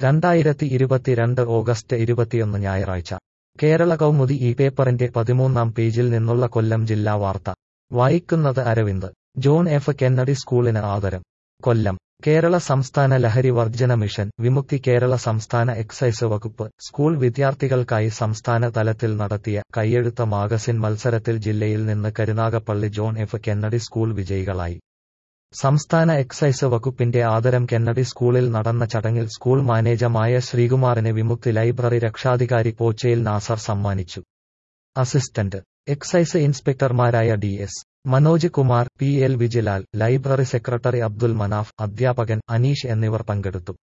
രണ്ടായിരത്തി ഇരുപത്തിരണ്ട് ഓഗസ്റ്റ് ഇരുപത്തിയൊന്ന് ഞായറാഴ്ച കേരള കൗമുദി ഈ പേപ്പറിന്റെ പതിമൂന്നാം പേജിൽ നിന്നുള്ള കൊല്ലം ജില്ലാ വാർത്ത വായിക്കുന്നത് അരവിന്ദ് ജോൺ എഫ് കെന്നഡി സ്കൂളിന് ആദരം കൊല്ലം കേരള സംസ്ഥാന ലഹരി വർജന മിഷൻ വിമുക്തി കേരള സംസ്ഥാന എക്സൈസ് വകുപ്പ് സ്കൂൾ വിദ്യാർത്ഥികൾക്കായി സംസ്ഥാന തലത്തിൽ നടത്തിയ കയ്യെഴുത്ത മാഗസിൻ മത്സരത്തിൽ ജില്ലയിൽ നിന്ന് Karunagappally John F Kennedy school വിജയികളായി സംസ്ഥാന എക്സൈസ് വകുപ്പിന്റെ ആദരം കെന്നഡി സ്കൂളിൽ നടന്ന ചടങ്ങിൽ സ്കൂൾ മാനേജമായ ശ്രീകുമാറിന് വിമുക്തി ലൈബ്രറി രക്ഷാധികാരി പോച്ചയിൽ നാസർ സമ്മാനിച്ചു അസിസ്റ്റന്റ് എക്സൈസ് ഇൻസ്പെക്ടർമാരായ D S Manoj Kumar P L Vijilal library secretary Abdul Manaf അധ്യാപകൻ അനീഷ് എന്നിവർ പങ്കെടുത്തു